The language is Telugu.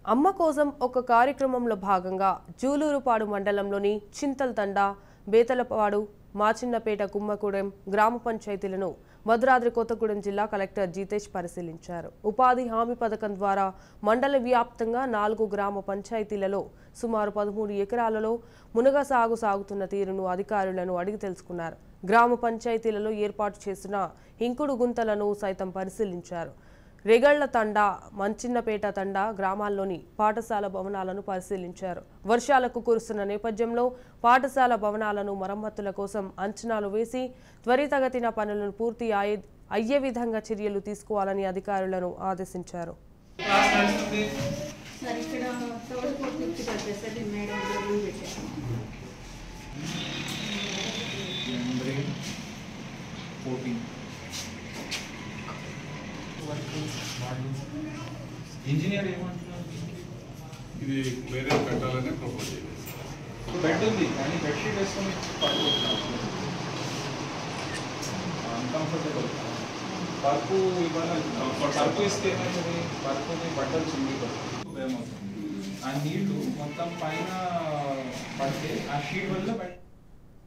అమ్మ కోసం ఒక కార్యక్రమంలో భాగంగా జూలూరుపాడు మండలంలోని చింతల్తండ బేతలపాడు మాచిన్నపేట కుమ్మగూడెం గ్రామ పంచాయతీలను భద్రాద్రి కొత్తగూడెం జిల్లా కలెక్టర్ జితేష్ పరిశీలించారు ఉపాధి హామీ పథకం ద్వారా మండల వ్యాప్తంగా నాలుగు గ్రామ పంచాయతీలలో సుమారు పదమూడు ఎకరాలలో మునగ సాగు సాగుతున్న తీరును అధికారులను అడిగి తెలుసుకున్నారు గ్రామ పంచాయతీలలో ఏర్పాటు చేసిన ఇంకుడు గుంతలను సైతం పరిశీలించారు రెగళ్ల తండా మంచిన్నపేట తండా గ్రామాల్లోని పాఠశాల భవనాలను పరిశీలించారు వర్షాలకు కురుస్తున్న నేపథ్యంలో పాఠశాల భవనాలను మరమ్మతుల కోసం అంచనాలు వేసి త్వరితగతిన పనులను పూర్తి అయ్యే అయ్యే విధంగా చర్యలు తీసుకోవాలని అధికారులను ఆదేశించారు క్లాస్ నడుస్తుంది సార్ ఇక్కడ థర్డ్ ఫోర్త్ ఫిఫ్త్ వచ్చేసరికి మేడం డ్రాయింగ్ పెట్టాను ఫోర్టీన్ ఇంజనీర్ ఏమంటున్నారు ఇది వేరే పెట్టాలని ప్రపోజ్ చేయాలి బెడ్ ఉంది కానీ బెడ్షీట్ వేసుకొని పడుకుంటున్నాం అన్కంఫర్టబుల్ పరుపు ఇవాళ పరుపు ఇస్తే ఏమైతుంది పరుపుని బట్టలు చిందిపోతుంది ఏమవుతుంది ఆ నీళ్లు మొత్తం పైన పడితే ఆ షీట్ వల్ల బయట